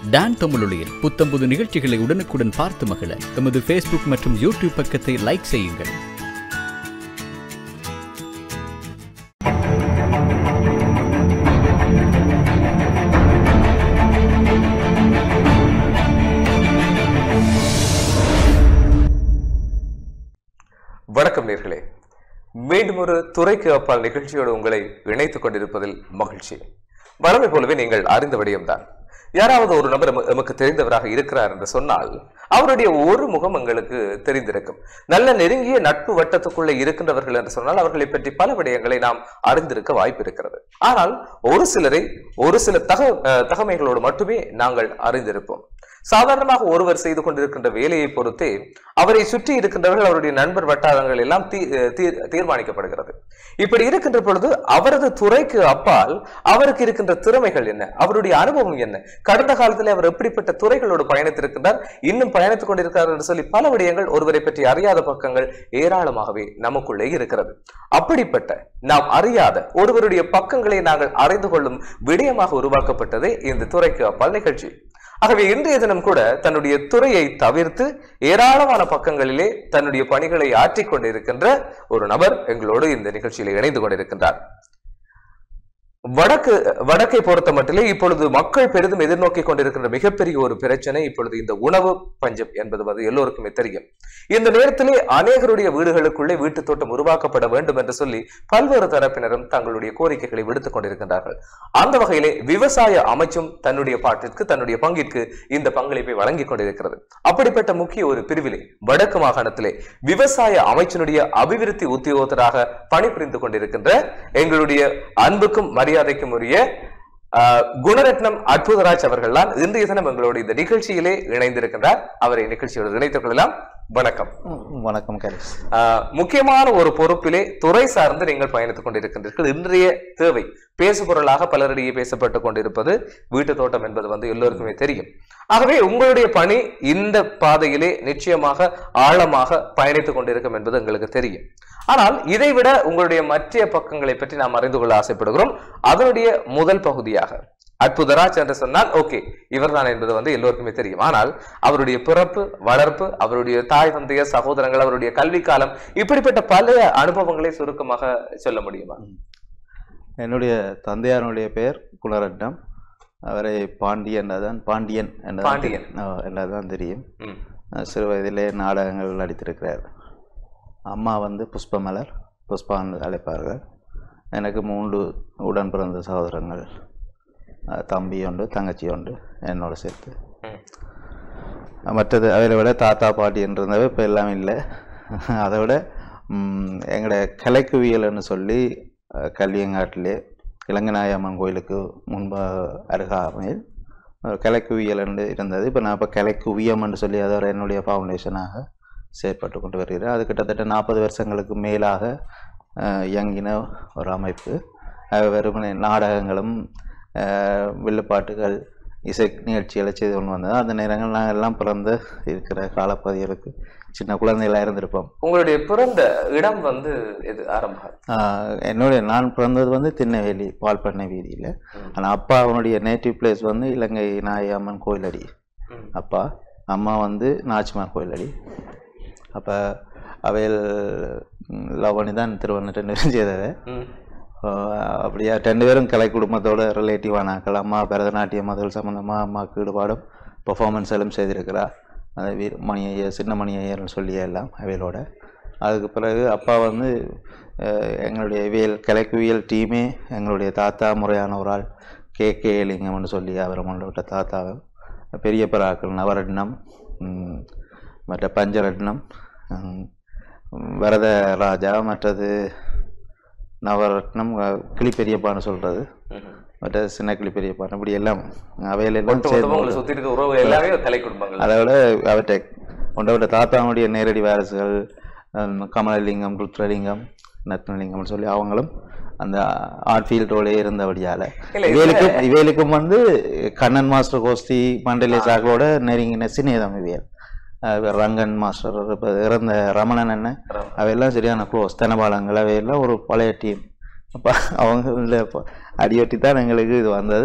Don தமிழொலியில் புத்தம்புது நிகழ்ச்சிகளை உடனுக்குடன் பார்த்து மகிழ எமது ஃபேஸ்புக் மற்றும் யூடியூப் பக்கத்தை லைக் செய்யுங்கள் வணக்கம் நேர்களே மீண்டும் ஒரு துறைக்கு அப்பால் நிகழ்ச்சியோடு உங்களை இணைத்துக் கொண்டிருப்பதில் மகிழ்ச்சி வழமை போலவே நீங்கள் அறிந்த விடயம்தான் யாராவது ஒரு நபர் எம- எமக்கு தெரிந்தவராக இருக்கிறார் என்று சொன்னால் அவருடைய ஒரு முகம் எங்களுக்கு தெரிந்திருக்கும் நல்ல நெருங்கிய நட்பு வட்டத்துக்குள்ளே இருக்கின்றவர்கள் என்று சொன்னால் அவர்களை பற்றி பல விடயங்களை நாம் அறிந்திருக்க வாய்ப்பு இருக்கிறது ஆனால் ஒரு சிலரை ஒரு சில தக அஹ், தகமைகளோடு மட்டுமே நாங்கள் அறிந்திருப்போம் சாதாரணமாக ஒருவர் செய்து கொண்டிருக்கின்ற வேலையை பொறுத்தே அவரை சுற்றி இருக்கின்றவர்கள் அவருடைய நண்பர் வட்டாரங்கள் எல்லாம் தீ- அஹ் தீர்- தீர்மானிக்கப்படுகிறது இப்படி இருக்கின்ற பொழுது அவரது துறைக்கு அப்பால் அவருக்கு இருக்கின்ற திறமைகள் என்ன அவருடைய அனுபவம் என்ன கடந்த காலத்தில் அவர் எப்படிப்பட்ட துறைகளோடு பயணித்திருக்கின்றார் இன்னும் பயணித்துக் கொண்டிருக்கிறார் என்று சொல்லி பல விடயங்கள் ஒருவரை பற்றி அறியாத பக்கங்கள் ஏராளமாகவே நமக்குள்ளே இருக்கிறது அப்படிப்பட்ட நாம் அறியாத ஒருவருடைய பக்கங்களை நாங்கள் அறிந்து கொள்ளும் விடயமாக உருவாக்கப்பட்டதே இந்த துறைக்கு அப்பால் நிகழ்ச்சி ஆகவே இன்றைய தினம் கூட தன்னுடைய துறையை தவிர்த்து ஏராளமான பக்கங்களிலே தன்னுடைய பணிகளை ஆற்றிக் கொண்டிருக்கின்ற ஒரு நபர் எங்களோடு இந்த நிகழ்ச்சியில் இணைந்து கொண்டிருக்கின்றார் வடக்கு வடக்கை பொறுத்த மட்டிலே இப்பொழுது மக்கள் பெரிதும் எதிர்நோக்கி கொண்டிருக்கின்ற மிகப்பெரிய ஒரு பிரச்சனை இப்பொழுது இந்த உணவு பஞ்சம் என்பது வந்து எல்லோருக்குமே தெரியும் இந்த நேரத்திலே அநேகருடைய வீடுகளுக்குள்ளே வீட்டு தோட்டம் உருவாக்கப்பட வேண்டும் என்று சொல்லி பல்வேறு தரப்பினரும் தங்களுடைய கோரிக்கைகளை விடுத்துக் கொண்டிருக்கின்றார்கள் அந்த வகையிலே விவசாய அமைச்சும் தன்னுடைய பாட்டிற்கு தன்னுடைய பங்கிற்கு இந்த பங்களிப்பை வழங்கிக் கொண்டிருக்கிறது அப்படிப்பட்ட முக்கிய ஒரு பிரிவிலே வடக்கு மாகாணத்திலே விவசாய அமைச்சினுடைய அபிவிருத்தி உத்தியோகத்தராக பணிபுரிந்து கொண்டிருக்கின்ற எங்களுடைய அன்புக்கும் மரியாதைக்கும் உரிய ஆஹ், குணரத்னம் அற்புதராஜ் அவர்கள் தான் இன்றைய தினம் எங்களோட இந்த நிகழ்ச்சியிலே இணைந்திருக்கின்றார் அவரை நிகழ்ச்சியோடு இணைத்துக் கொள்ளலாம் வணக்கம் ம், வணக்கம் கரிஸ் ஆஹ், முக்கியமான ஒரு பொறுப்பிலே துறை சார்ந்து நீங்கள் பயணித்துக் கொண்டிருக்கின்றீர்கள் இன்றைய தேவை பேசுபொருளாக பலரிடையே பேசப்பட்டு கொண்டிருப்பது வீட்டு தோட்டம் என்பது வந்து எல்லோருக்குமே தெரியும் ஆகவே உங்களுடைய பணி இந்த பாதையிலே நிச்சயமாக ஆழமாக பயணித்துக் கொண்டிருக்கும் என்பது எங்களுக்கு தெரியும் ஆனால் இதைவிட உங்களுடைய மற்ற பக்கங்களை பற்றி நாம் அறிந்து கொள்ள ஆசைப்படுகிறோம் அதனுடைய முதல் பகுதியாக அற்புதராஜ் என்று சொன்னால் ஓகே இவர்தான் என்பது வந்து எல்லோருக்குமே தெரியும் ஆனால் அவருடைய பிறப்பு வளர்ப்பு அவருடைய தாய் தந்தையர் சகோதரங்கள் அவருடைய கல்வி காலம் இப்படிப்பட்ட பல அனுபவங்களை சுருக்கமாக சொல்ல முடியுமா என்னுடைய தந்தையாருடைய பெயர் குணரட்னம் அவரை பாண்டியன் தான் பாண்டியன் என்றதான் பாண்டியன். தெரியும். ஆ, என்றதான் தெரியும் ம். அஹ் சிறு வயதிலே நாடகங்கள் நடித்திருக்கிறார் அம்மா வந்து புஷ்பமலர் புஷ்பா என்று அழைப்பார்கள் எனக்கு மூன்று உடன் பிறந்த சகோதரங்கள் அஹ் தம்பி உண்டு தங்கச்சி உண்டு என்னோட சேர்த்து ம். மற்றது அவைகளை விட தாத்தா பாட்டி இருந்தவை இப்போ எல்லாம் இல்லை அதை விட ம், எங்களோட கலைக்குவியல்னு சொல்லி அஹ், கல்வியங்காட்டிலே இளங்கநாயம்மன் கோயிலுக்கு முன்பாக அருகாமையில் ஒரு கலைக்குவியல் என்று இருந்தது இப்போ நான் இப்போ கலைக்குவியம்னு சொல்லி அதை ஒரு என்னுடைய ஃபவுண்டேஷனாக செயற்பட்டு கொண்டு வருகிறேன் அது கிட்டத்தட்ட நாற்பது வருஷங்களுக்கு மேலாக அஹ், இயங்கின ஒரு அமைப்பு அது வெறுமனே நாடகங்களும் அஹ், வில்லுப்பாட்டுகள் இசை நிகழ்ச்சிகளை செய்து கொண்டு வந்தது அந்த நேரங்கள் நாங்கள் எல்லாம் பிறந்து இருக்கிற காலப்பகுதிகளுக்கு சின்ன குழந்தைகளாக இருந்திருப்போம் உங்களுடைய பிறந்த இடம் வந்து இது ஆரம்பம் ஆஹ் என்னுடைய நான் பிறந்தது வந்து திருநெல்வேலி பால்பண்ணை வீதியில் ஆனால் அப்பா அவனுடைய நேட்டிவ் பிளேஸ் வந்து இலங்கை நாயம்மன் கோயிலடி ம். அப்பா அம்மா வந்து நாச்சிமார் கோயிலடி அப்போ அவையில் லவ் பண்ணி தான் திருவண்ணு ரெண்டு பேரும் செய்தது ம். ஆஹ் அப்படியா ரெண்டு பேரும் கலை குடும்பத்தோட ரிலேட்டிவானாக்கள் அம்மா பரதநாட்டியம் அதில் சம்மந்தமாக அம்மாவுக்கு ஈடுபாடும் பெர்ஃபார்மன்ஸ் எல்லாம் செய்திருக்கிறா அது வீர் மணி ஐயர் சின்ன மணி ஐயர்னு சொல்லி எல்லாம் அவையோட அதுக்கு பிறகு அப்பா வந்து அஹ், எங்களுடைய இவியல் கலைக்குவியல் டீமே எங்களுடைய தாத்தா முறையான ஒரு ஆள் கே கே லிங்கம்னு சொல்லி அவரை கொண்டு விட்ட தாத்தாவை பெரிய பராக்கள் நவரட்னம் ம், மற்ற பஞ்சரட்னம் ம், வரத ராஜா மற்றது நவரத்னம் அஹ், கிளி பெரியப்பான்னு சொல்கிறது ம்ஹும். மற்ற சின்ன கிளி பெரியப்பான் இப்படி எல்லாம் அவையிலெல்லாம் ஒட்டு மொத்தமா உங்களை சுத்தி இருக்க உறவு எல்லாமே கலை குடும்பங்கள் அதை விட அவற்றை கொண்டவிட்ட தாத்தாவுடைய நேரடி வாரிசுகள் ஹம், கமலலிங்கம் ருத்ரலிங்கம் நத்னலிங்கம்னு சொல்லி அவங்களும் அந்த ஆர்ட் ஃபீல்டோடே இருந்தபடியால் இல்ல, இவைகளுக்கும் இவைகளுக்கும் வந்து கண்ணன் மாஸ்டர் கோஸ்தி மண்டலே சாக்களோட நெருங்கின சிநேதம் இவியல் அஹ் ரங்கன் மாஸ்டர் இப்போ இறந்த ரமணன் என்ன அவையெல்லாம் சரியான க்ளோஸ் தனபாலங்கள் அவையெல்லாம் ஒரு பழைய டீம் அப்போ அவங்க இல்லை அடியொட்டி தான் எங்களுக்கு இது வந்தது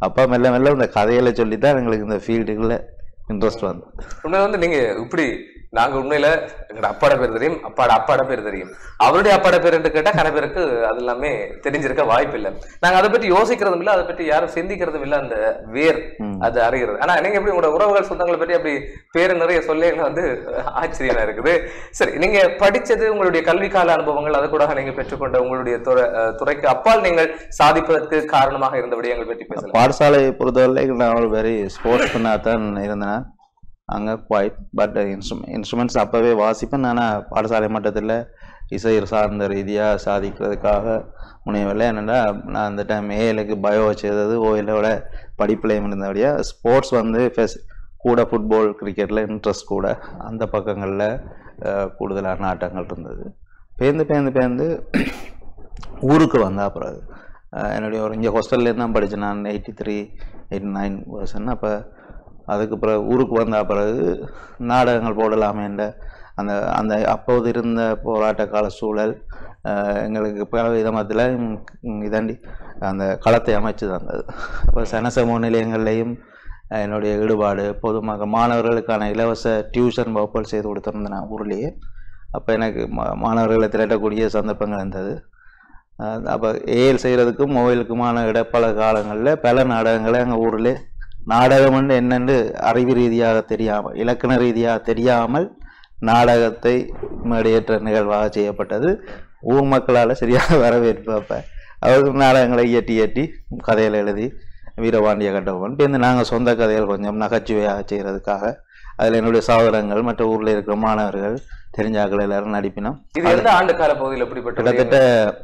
அப்பா மெல்ல மெல்ல இந்த கதையில சொல்லி தான் எங்களுக்கு இந்த ஃபீல்டுக்குள்ள இன்ட்ரெஸ்ட் வந்து உண்மையில வந்து நீங்க இப்படி நாங்க உண்மையில எங்களோட அப்பாட பேர் தெரியும் அப்பாட அப்பாட பேர் தெரியும் அவருடைய அப்பாட பேர் என்று கேட்டா கன பேருக்கு அது எல்லாமே தெரிஞ்சிருக்க வாய்ப்பு இல்லை நாங்க அதை பற்றி யோசிக்கிறதும் இல்லை அதை பற்றி யாரும் சிந்திக்கிறதும் இல்லை அந்த வேர் ம். அது அறிகிறது ஆனா நீங்க எப்படி உங்களோட உறவுகள் சொந்தங்களை பற்றி அப்படி பேரு நிறைய சொல்லி எனக்கு வந்து ஆச்சரியமா இருக்குது சரி நீங்க படிச்சது உங்களுடைய கல்வி கால அனுபவங்கள் அது கூட நீங்க பெற்றுக்கொண்ட உங்களுடைய துறை அஹ், துறைக்கு அப்பால் நீங்கள் சாதிப்பதற்கு காரணமாக இருந்த விடயங்கள் பற்றி பேசலாம் பாடசாலை பொறுத்தவரை நான் ஒரு வெரி ஸ்போர்ட்ஸ் பண்ணால் தான் இருந்தேன் அங்கே குவைட் பட் இன்ஸ்ட்ருமெண்ட் இன்ஸ்ட்ருமெண்ட்ஸ் அப்போவே வாசிப்பேன் ஆனால் பாடசாலை மட்டத்தில் இசை சார்ந்த ரீதியாக சாதிக்கிறதுக்காக முனைவில்லை என்னென்னா நான் அந்த டைம் ஏஎலுக்கு பயோ செய்தது ஓயிலோட படிப்புலையும் இருந்தபடியாக ஸ்போர்ட்ஸ் வந்து ஃபெஸ் கூட ஃபுட்பால் கிரிக்கெட்டில் இன்ட்ரெஸ்ட் கூட அந்த பக்கங்களில் கூடுதலான ஆட்டங்கள் இருந்தது பேர்ந்து பேர்ந்து பேர்ந்து ஊருக்கு வந்தா பிறகு அஹ் என்னுடைய ஒரு இங்கே ஹாஸ்டல்லேருந்து தான் படித்தேன் நான் eighty three eighty nine person அப்போ அதுக்கு பிறகு ஊருக்கு வந்த பிறகு நாடகங்கள் போடலாமேன்ற அந்த அந்த அப்போது இருந்த போராட்ட கால சூழல் அஹ் எங்களுக்கு பல விதமத்தில் இதாண்டி அந்த களத்தை அமைச்சு தந்தது அப்போ சனசமூக நிலையங்கள்லேயும் அஹ் என்னுடைய ஈடுபாடு பொதுமக்கள் மாணவர்களுக்கான இலவச டியூஷன் வகுப்புகள் செய்து கொடுத்துருந்தேன் நான் ஊர்லேயே அப்போ எனக்கு மா- மாணவர்களை திரட்டக்கூடிய சந்தர்ப்பங்கள் இருந்தது அப்போ ஏஎல் செய்கிறதுக்கும் மொபைலுக்குமான இடைப்பல காலங்களில் பல நாடகங்களை எங்கள் ஊரில் நாடகம்னு என்னென்று அறிவு ரீதியாக தெரியாமல் இலக்கண ரீதியாக தெரியாமல் நாடகத்தை மேடையேற்ற நிகழ்வாக செய்யப்பட்டது ஊர் மக்களால் சரியாக வரவேற்பு அப்போ அவருக்கு நாடகங்களை இயற்றி இயற்றி கதையில் எழுதி வீரபாண்டிய கட்டபொம்மன் இப்போ இந்த நாங்கள் சொந்த கதைகள் கொஞ்சம் நகைச்சுவையாக செய்கிறதுக்காக அதில் என்னுடைய சகோதரங்கள் மற்ற ஊரில் இருக்கிற மாணவர்கள் தெரிஞ்சாக்கள் எல்லாரும் நடிப்பினோம் இது எந்த ஆண்டு கால பகுதியில் எப்படிப்பட்ட கிட்டத்தட்ட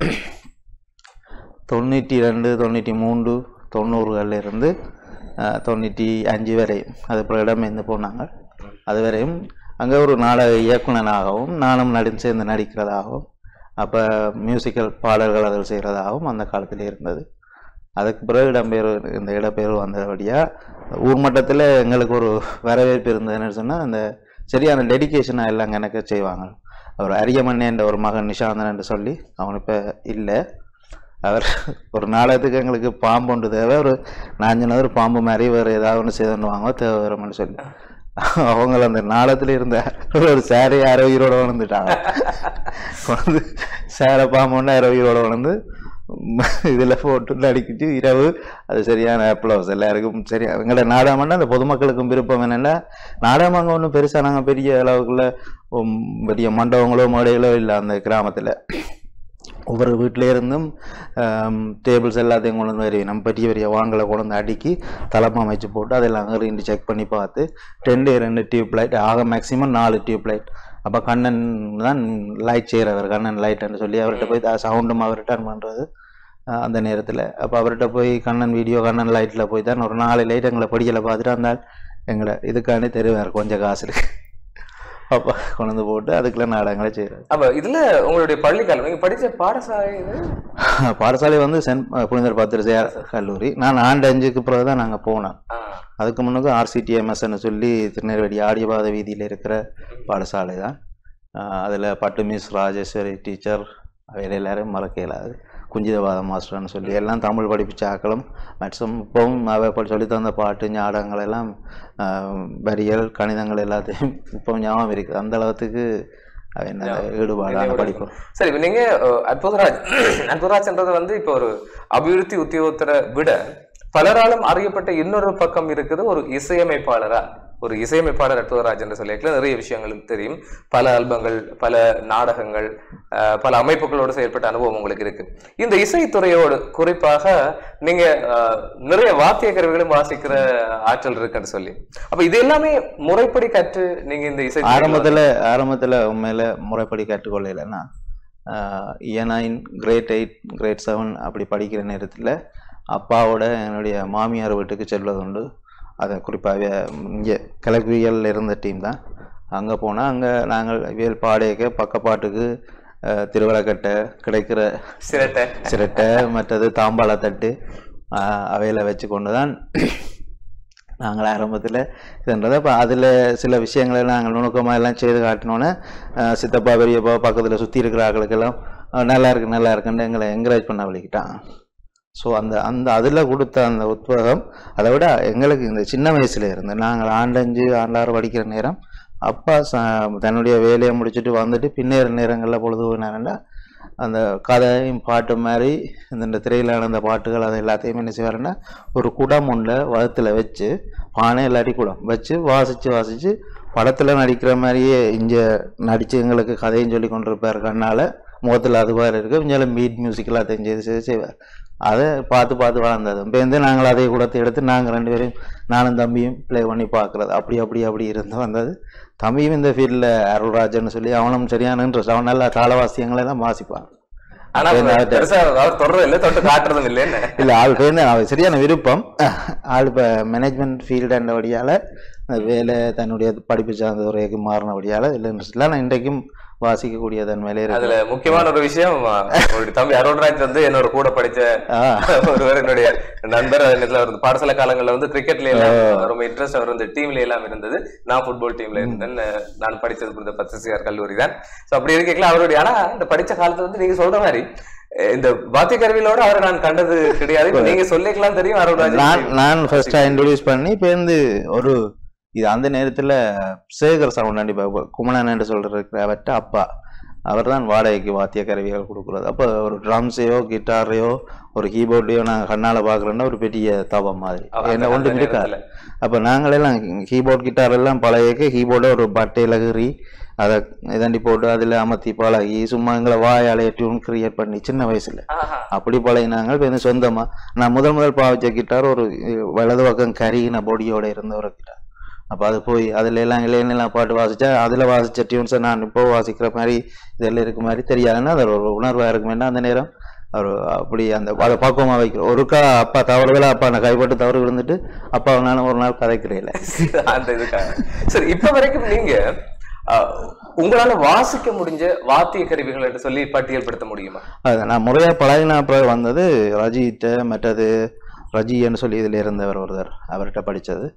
தொண்ணூற்றி ரெண்டு தொண்ணூற்றி மூன்று தொண்ணூறுகளில் இருந்து அஹ், தொண்ணூற்றி அஞ்சு வரை அது அப்புறம் இடமேந்து போனாங்க அது வரையும் அங்கே ஒரு நாடக இயக்குனனாகவும் நானும் நடி சேர்ந்து நடிக்கிறதாகவும் அப்போ மியூசிக்கல் பாடல்கள் அதில் செய்கிறதாகவும் அந்த காலத்தில் இருந்தது அதுக்கு பிறகு இடம்பெயர் இந்த இடப்பெயர்வு வந்தபடியாக ஊர் மட்டத்தில் எங்களுக்கு ஒரு வரவேற்பு இருந்ததுன்னு சொன்னால் அந்த சரியான டெடிகேஷனாக எல்லாம் எனக்கு செய்வாங்க அவர் அரியமண்ணே என்ற ஒரு மகன் நிஷாந்தன் என்று சொல்லி அவன் இப்போ இல்லை அவர் ஒரு நாடகத்துக்கு எங்களுக்கு பாம்பு ஒன்று தேவை ஒரு நான் சொன்னது ஒரு பாம்பு மாதிரி வேறு ஏதாவது ஒன்று செய்து வாங்க தேவை வரும்னு சொல்லி அவங்கள அந்த நாடகத்தில் இருந்த ஒரு சேரை யாரோ உயிரோட வளர்ந்துட்டாங்க வந்து சேரை பாம்பு ஒன்று யாரோ உயிரோட வளர்ந்து இதில் போட்டு நடிக்கிட்டு இரவு அது சரியான அப்ளவுஸ் எல்லாருக்கும் சரி எங்களோட நாடகம்னா அந்த பொதுமக்களுக்கும் விருப்பம் என்னென்னா நாடகம் அங்கே ஒன்றும் பெருசாக நாங்கள் பெரிய அளவுக்குள்ள உம், பெரிய மண்டபங்களோ மேடைகளோ இல்லை அந்த கிராமத்தில் ஒவ்வொரு வீட்டிலே இருந்தும் டேபிள்ஸ் எல்லாத்தையும் கொண்டு வந்து வருவி நம்ம பெரிய பெரிய வாங்கலை கொண்டு வந்து அடுக்கி தலைமை அமைச்சு போட்டு அதெல்லாம் ரெண்டு செக் பண்ணி பார்த்து ரெண்டு ரெண்டு டியூப் லைட் ஆக மேக்ஸிமம் நாலு டியூப் லைட் அப்போ கண்ணன் தான் லைட் செய்கிறவர் கண்ணன் லைட்னு சொல்லி அவர்கிட்ட போய் சவுண்டும் அவர் ரிட்டர்ன் பண்ணுறது அந்த நேரத்தில் அப்போ அவர்கிட்ட போய் கண்ணன் வீடியோ கண்ணன் லைட்டில் போய் தான் ஒரு நாலு லைட் எங்களை படிக்கலை பார்த்துட்டு அந்த எங்களை இதுக்காண்டி தெருவார் கொஞ்சம் காசு இருக்கு அப்போ கொண்டு வந்து போட்டு அதுக்குள்ள நாடகங்களை செய்கிறார் அப்ப இதுல உங்களுடைய பள்ளிக்காலம் நீங்க படிச்ச பாடசாலை இது? பாடசாலை வந்து சென்ட் புனிதர் பாத்திரசையார் கல்லூரி நான் ஆண்டு அஞ்சுக்கு பிறகு தான் நாங்கள் போனோம் ஆ, அதுக்கு முன்னுக்கு ஆர்சிடிஎம்எஸ்ன்னு சொல்லி திருநெல்வேலி ஆடியபாத வீதியில் இருக்கிற பாடசாலை தான் அதில் பட்டு மிஸ் ராஜேஸ்வரி டீச்சர் அவையில் எல்லாரும் மறக்க இயலாது குஞ்சிதவாத மாஸ்டர்னு சொல்லி எல்லாம் தமிழ் படிப்பிச்ச ஆக்களும் மேக்ஸிமம் இப்போவும் அவ இப்போ சொல்லி தந்த பாட்டு ஞாடகங்கள் எல்லாம் ஆஹ், வரிகள் கணிதங்கள் எல்லாத்தையும் இப்போ ஞாபகம் இருக்குது அந்த அளவுக்கு அவ என்ன ஈடுபாடான படிப்பு சரி இப்ப நீங்க அஹ், அற்புதராஜ் அற்புதராஜ்ன்றது வந்து இப்போ ஒரு அபிவிருத்தி உத்தியோகத்தரை விட பலராலும் அறியப்பட்ட இன்னொரு பக்கம் இருக்குது ஒரு இசையமைப்பாளரா ஒரு இசையமைப்பாளர் அற்புதராஜ் என்று சொல்லியிருக்கல நிறைய விஷயங்கள் தெரியும் பல ஆல்பங்கள் பல நாடகங்கள் அஹ், பல அமைப்புகளோடு செயல்பட்ட அனுபவம் உங்களுக்கு இருக்கு இந்த இசைத்துறையோடு குறிப்பாக நீங்க அஹ், நிறைய வாத்திய கருவிகளும் வாசிக்கிற ஆற்றல் இருக்குன்னு சொல்லி அப்ப இது எல்லாமே முறைப்படி கற்று நீங்க இந்த இசை ஆரம்பத்தில் ஆரம்பத்தில் உண்மையில் முறைப்படி கற்றுக்கொள்ளலைன்னா nine grade eight grade seven அப்படி படிக்கிற நேரத்தில் அப்பாவோட என்னுடைய மாமியார் வீட்டுக்கு செல்வது உண்டு அதை குறிப்பாக இங்கே கிழக்குவியல் இருந்த டீம் தான் அங்கே போனால் அங்கே நாங்கள் வியல் பாடையக்க பக்கப்பாட்டுக்கு அஹ், திருவிழாக்கட்டை கிடைக்கிற சிரட்டை சிரட்டை மற்றது தாம்பாளத்தட்டு அவையில் வச்சு கொண்டு தான் நாங்கள் ஆரம்பத்தில் இதுன்றது அப்போ அதில் சில விஷயங்களை நாங்கள் நுணுக்கமாக எல்லாம் செய்து காட்டினோன்னே அஹ், சித்தப்பா பெரியப்பா பக்கத்தில் சுற்றி இருக்கிற ஆட்களுக்கெல்லாம் அஹ், நல்லா இருக்கு நல்லா இருக்குன்னு எங்களை என்கரேஜ் பண்ண வலிக்கிட்டான் ஸோ அந்த அந்த அதில் கொடுத்த அந்த உத்வேகம் அதை விட எங்களுக்கு இந்த சின்ன வயசுல இருந்து நாங்கள் ஆண்டஞ்சு ஆண்டாறு படிக்கிற நேரம் அப்பா ச தன்னுடைய வேலையை முடிச்சுட்டு வந்துட்டு பின்னேற நேரங்களில் பொழுது போனாங்கன்னா அந்த கதையும் பாட்டு மாதிரி இந்த இந்த திரையில் நடந்த பாட்டுகள் அது எல்லாத்தையும் என்ன செய்வாருன்னா ஒரு குடம் ஒன்றில் வதத்தில் வச்சு பானை இல்லாட்டி குடம் வச்சு வாசித்து வாசித்து படத்தில் நடிக்கிற மாதிரியே இங்கே நடித்து எங்களுக்கு கதையும் சொல்லி கொண்டிருப்பார் கண்ணால் முகத்தில் அது மாதிரி இருக்குது கொஞ்சம் மீட் மியூசிக் எல்லாத்தையும் செய்து செய்து செய்வார் அதை பார்த்து பார்த்து வளர்ந்தது இப்போ வந்து நாங்கள் அதை கூடத்தை எடுத்து நாங்கள் ரெண்டு பேரும் நானும் தம்பியும் ப்ளே பண்ணி பார்க்குறது அப்படி அப்படி அப்படி இருந்து வந்தது தம்பியும் இந்த ஃபீல்டில் அருள்ராஜன்னு சொல்லி அவனும் சரியான இன்ட்ரெஸ்ட் அவன் நல்லா தாளவாசியங்களை எல்லாம் வாசிப்பான் ஆனா அவர் பெருசா அவர் தொடர்றது இல்ல தொட்டு காட்டுறதும் இல்லைன்னு இல்லை ஆள் பேருந்து அவன் சரியான விருப்பம் ஆள் இப்போ மேனேஜ்மெண்ட் ஃபீல்டுன்றபடியால் வேலை தன்னுடைய படிப்பு சார்ந்த துறைக்கு மாறினபடியால் இல்லை இன்ட்ரெஸ்ட் இல்லை ஆனால் இன்றைக்கும் வாசிக்கக்கூடிய தன்மையிலே இருக்கு அதுல முக்கியமான ஒரு விஷயம் ஒரு தம்பி அருண்ராஜ் வந்து என்னோட கூட படிச்ச ஆ ஒருவர் என்னுடைய நண்பர் அது நேரத்துல அவர் பாடசாலை காலங்கள்ல வந்து கிரிக்கெட்ல எல்லாம் ரொம்ப இன்ட்ரெஸ்ட் அவர் வந்து டீம்ல எல்லாம் இருந்தது நான் ஃபுட்பால் டீம்ல இருந்தேன் நான் படிச்சது இந்த பத்திரிகையார் கல்லூரி தான் சோ அப்படி இருக்கல அவருடைய ஆனா இந்த படிச்ச காலத்துல வந்து நீங்க சொல்ற மாதிரி அஹ் இந்த வாத்திய கருவியிலோட அவரை நான் கண்டது கிடையாது இப்ப நீங்க சொல்லிக்கலாம் தெரியும் அருண்ராஜ் நான் நான் ஃபர்ஸ்டா இன்ட்ரோடியூஸ் பண்ணி இப்போ வந்து ஒரு இது அந்த நேரத்தில் சேகர் சவுண்டாண்டி பாபு குமணன் என்று சொல்ற அவர்கிட்ட அப்பா அவர் தான் வாடகைக்கு வாத்திய கருவிகள் கொடுக்குறது அப்போ ஒரு ட்ரம்ஸையோ கிட்டாரையோ ஒரு கீபோர்டையோ நாங்கள் கண்ணால் பார்க்குறோன்னா ஒரு பெரிய தவம் மாதிரி அவர் என்ன அந்த ஒன்றும் இருக்காது நேரத்துல. அப்போ நாங்களெல்லாம் கீபோர்ட் கிட்டார் எல்லாம் பழையக்கு கீபோர்டை ஒரு பட்டையில் கீறி அதை இதாண்டி போட்டு அதில் அமர்த்தி பழகி சும்மா எங்களை வாயாலைய டியூன் கிரியேட் பண்ணி சின்ன வயசுல ஆஹா. அப்படி பழகினாங்க இப்போ வந்து சொந்தமா நான் முதல் முதல் பாவிச்ச கிட்டார் ஒரு அஹ், வலது பக்கம் கருகின பொடியோட இருந்த ஒரு கிட்டார் அப்போ அது போய் அதில் எல்லாம் இளைஞலாம் பாட்டு வாசிச்சா அதில் வாசிச்ச டியூன்ஸை நான் இப்போ வாசிக்கிற மாதிரி இதெல்லாம் இருக்க மாதிரி தெரியாதுன்னா அது ஒரு உணர்வாக இருக்குமேனா அந்த நேரம் அவர் அப்படி அந்த அதை பக்குவமாக வைக்கிறோம் ஒருக்கா அப்பா தவறுதலா அப்பா நான் கைப்பட்டு தவறு விழுந்துட்டு அப்பா நானும் ஒரு நாள் கதைக்கிறேன் அந்த இதுக்காக சரி இப்ப வரைக்கும் நீங்க அஹ், உங்களால வாசிக்க முடிஞ்ச வாத்திய கருவிகள் என்று சொல்லி பட்டியல்படுத்த முடியுமா அது நான் முறையாக பழகின அப்புறம் வந்தது ரஜிகிட்ட மற்றது ரஜின்னு சொல்லி இதில் இருந்தவர் ஒருத்தர் அவர்கிட்ட படித்தது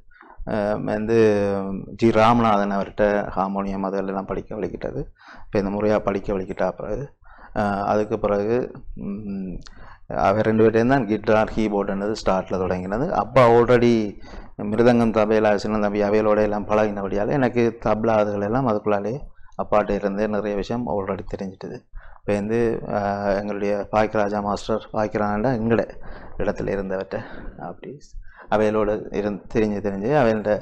வந்து ஜி ராமநாதன் அவர்கிட்ட ஹார்மோனியம் அதெல்லாம் படிக்க வலிக்கிட்டது இப்போ இந்த முறையாக படிக்க வலிக்கிட்டா பிறகு அஹ், அதுக்கு பிறகு ம், அவர் ரெண்டு பேர்டையும் தான் கிட்டார் கீபோர்டுன்றது ஸ்டார்ட்டில் தொடங்கினது அப்பா ஆல்ரெடி மிருதங்கம் தபையில சின்ன தம்பி அவைகளோட எல்லாம் பழகினபடியால் எனக்கு தப்லா அதுகள் எல்லாம் அதுக்குள்ளாலே அப்பாட்ட இருந்து நிறைய விஷயம் ஆல்ரெடி தெரிஞ்சிட்டது இப்போ வந்து ஆஹ், எங்களுடைய பாக்கியராஜா மாஸ்டர் பாக்கியராஜா எங்கட இடத்துல இருந்தவர்கிட்ட அப்படி அவைகளோட இருந்து தெரிஞ்சு தெரிஞ்சு அவையோட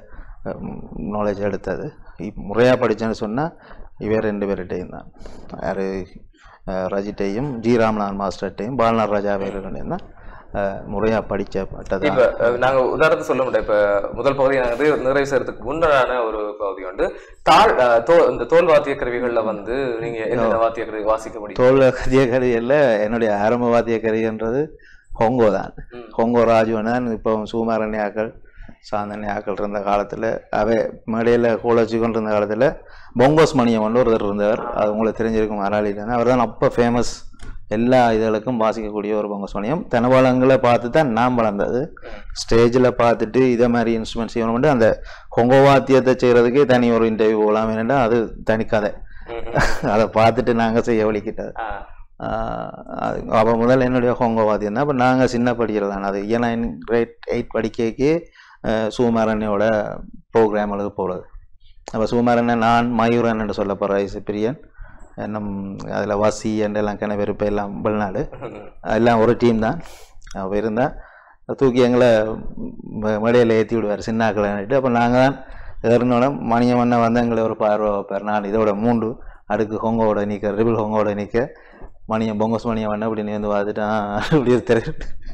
நாலேஜ் எடுத்தது இப் முறையாக படித்தேன்னு சொன்னால் இவர் ரெண்டு பேர்கிட்டையும் தான் யார் ரஜிட்டையும் ஜி ராமநாதன் மாஸ்டர்கிட்டையும் பாலநாத் ராஜா அவைகளுடையும் தான் முறையாக படித்தப்பட்டது இப்ப அஹ், நாங்க உதாரணத்தை சொல்ல முடியும் இப்ப முதல் பகுதி நாங்க நிறைவு- நிறைவு செய்யறதுக்கு முன்னரான ஒரு பகுதி உண்டு தாழ் அஹ், தோ- இந்த தோல் வாத்திய கருவிகள்ல வந்து நீங்க என்னென்ன வாத்திய கருவி வாசிக்க முடியும் தோல் கதிய கருவியில் என்னுடைய ஆரம்ப வாத்திய கருவின்றது ஹொங்கோ தான் ம். ஹொங்கோ ராஜுவனன் இப்போ சுமாரண்யாக்கள் சாந்தன்யாக்கள் இருந்த காலத்தில் அவை மேடையில் கோலச்சு கொண்டு இருந்த காலத்தில் பொங்கோஸ் மணியம் ஒன்று ஒருத்தர் இருந்தவர் அது உங்களுக்கு தெரிஞ்சிருக்கும் மராலியில் அவர் தான் அப்போ ஃபேமஸ் எல்லா இதுகளுக்கும் வாசிக்கக்கூடிய ஒரு பொங்கோஸ் மணியம் தனபாலங்களை பார்த்து தான் நான் வளர்ந்தது ஸ்டேஜில் பார்த்துட்டு இதே மாதிரி இன்ஸ்ட்ருமெண்ட்ஸ் செய்யணும் மட்டும் அந்த கொங்கோ வாத்தியத்தை செய்கிறதுக்கே தனி ஒரு இன்டர்வியூ போகலாம் ஏன்னா அது தனி கதை ம், ம். அதை பார்த்துட்டு நாங்கள் செய்ய வலிக்கிட்டது ஆஹ், அப்போ முதல்ல என்னுடைய ஹோங்கோ வாத்தியம் தான் அப்போ நாங்கள் சின்ன படிக்கிறதான் அது ஏன்னா கிரேட் எயிட் படிக்கக்கே சுகுமாரண்யோட ப்ரோக்ராம்களுக்கு போகிறது அப்போ சுகுமாரண்ணன் நான் மயூரன் என்று சொல்ல போகிற ஐசு பிரியன் நம் அதில் வாசி என்று எல்லாம் கிணறு இப்போ எல்லாம் வெளிநாடு எல்லாம் ஒரு டீம் தான் அப்போ இருந்தால் தூக்கி எங்களை ம- மேடையில் ஏற்றி விடுவார் சின்னாக்களைன்ட்டு அப்போ நாங்கள் தான் ஏறினோட மணியம் மண்ணை வந்து எங்களை ஒரு பார்வை வைப்பார் நான் இதோட மூண்டு அடுக்கு ஹொங்கோட நிற்க ரிபிள் ஹொங்கோட நிற்க மணியம் பொங்கஸ் மணியம் வேணா இப்படி நீ வந்து பார்த்துட்டு ஆ, இப்படி தெரியும்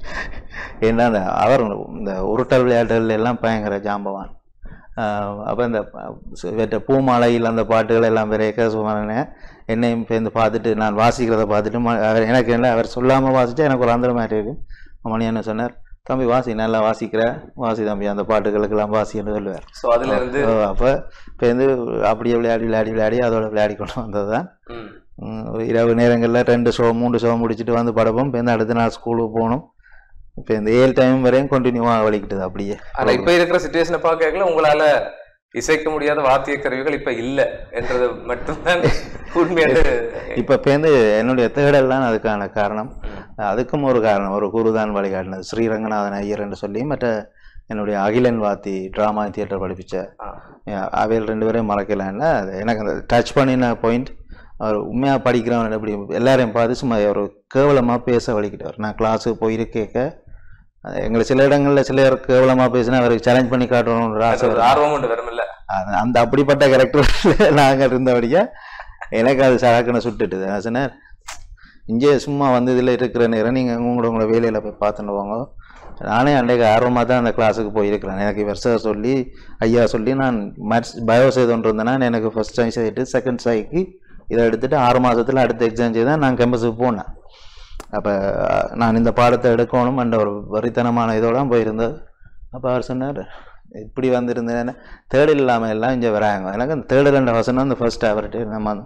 ஏன்னா அந்த அவர் இந்த உருட்டல் விளையாட்டுகள் எல்லாம் பயங்கர ஜாம்பவான் அப்போ இந்த இவற்ற பூமாலையில் அந்த பாட்டுகள் எல்லாம் விரைக்க சுமாரனே என்னையும் சேர்ந்து பார்த்துட்டு நான் வாசிக்கிறத பார்த்துட்டு ம- அவர் எனக்கு என்ன அவர் சொல்லாமல் வாசிச்சா எனக்கு ஒரு அந்த மாதிரி இருக்கும் மணி என்ன சொன்னார் தம்பி வாசி நல்லா வாசிக்கிற வாசி தம்பி அந்த பாட்டுகளுக்கெல்லாம் வாசின்னு சொல்லுவார் சோ அதுல இருந்து அப்போ இப்போ வந்து அப்படியே விளையாடி விளையாடி விளையாடி அதோட விளையாடி கொண்டு வந்தது தான் ம். ம், ஒரு இரவு நேரங்களில் ரெண்டு ஷோ மூணு ஷோ முடிச்சுட்டு வந்து படுப்போம் இப்போ இந்த அடுத்த நாள் ஸ்கூலுக்கு போகணும் இப்போ இந்த ஏழு டைம் வரையும் கண்டினியூவாக வலிக்கிட்டது அப்படியே ஆனா இப்ப இருக்கிற சுச்சுவேஷனை பார்க்கல உங்களால இசைக்க முடியாத வாத்திய கருவிகள் இப்ப இல்ல என்றது மட்டும்தான் உண்மையான இப்போ பேருந்து என்னுடைய தேடல்லாம் அதுக்கான காரணம் அதுக்கும் ஒரு காரணம் ஒரு குருதான் வழிகாட்டினது ஸ்ரீரங்கநாதன் ஐயர் என்று சொல்லி மற்ற என்னுடைய அகிலன் வாத்தி ட்ராமா தியேட்டர் படிப்பிச்ச ஆ. அவையில் ரெண்டு பேரையும் மறக்கலைன்னா அது எனக்கு அந்த டச் பண்ணின பாயிண்ட் அவர் உண்மையாக படிக்கிறவன் எப்படி எல்லாரையும் பார்த்து சும்மா ஒரு கேவலமாக பேச வலிக்கிட்டார் நான் கிளாஸுக்கு போயிருக்கேக்க எங்களை சில இடங்களில் சிலர் கேவலமாக பேசினா அவருக்கு சேலஞ்ச் பண்ணி காட்டணுன்ற ஆசை ஒரு வரும். ஆர்வம் உண்டு வரும்ல அது- அந்த அப்படிப்பட்ட கேரக்டர் நாங்கள் இருந்தபடியா எனக்கு அது சரக்குன்னு சுட்டுட்டுது நான் சொன்னேன் இங்கே சும்மா வந்து இதில் இருக்கிற நேரம் நீங்கள் உங்களோட உங்களோட வேலையில் போய் பார்த்துட்டு போங்க நானே அன்றைக்கு ஆர்வமாக தான் அந்த கிளாஸுக்கு போயிருக்கிறேன் எனக்கு இவர் சார் சொல்லி ஐயா சொல்லி நான் மேத்ஸ் பயோ செய்தோன்று இருந்தேன்னா எனக்கு ஃபஸ்ட் சாய்ஸ் ஆகிட்டு செகண்ட் சாய்க்கு இதை எடுத்துட்டு ஆறு மாதத்தில் அடுத்த எக்ஸாம் செய்து தான் நான் கேம்பஸுக்கு போனேன் அப்போ நான் இந்த பாடத்தை எடுக்கணும் என்ற ஒரு வரித்தனமான இதோட தான் போயிருந்தது அப்போ அவர் சொன்னார் இப்படி வந்திருந்தேன் தேடல் இல்லாமல் எல்லாம் இங்கே வராங்க எனக்கு அந்த தேடல் என்ற வசனம் அந்த ஃபர்ஸ்ட் அவர்கிட்ட நம்ம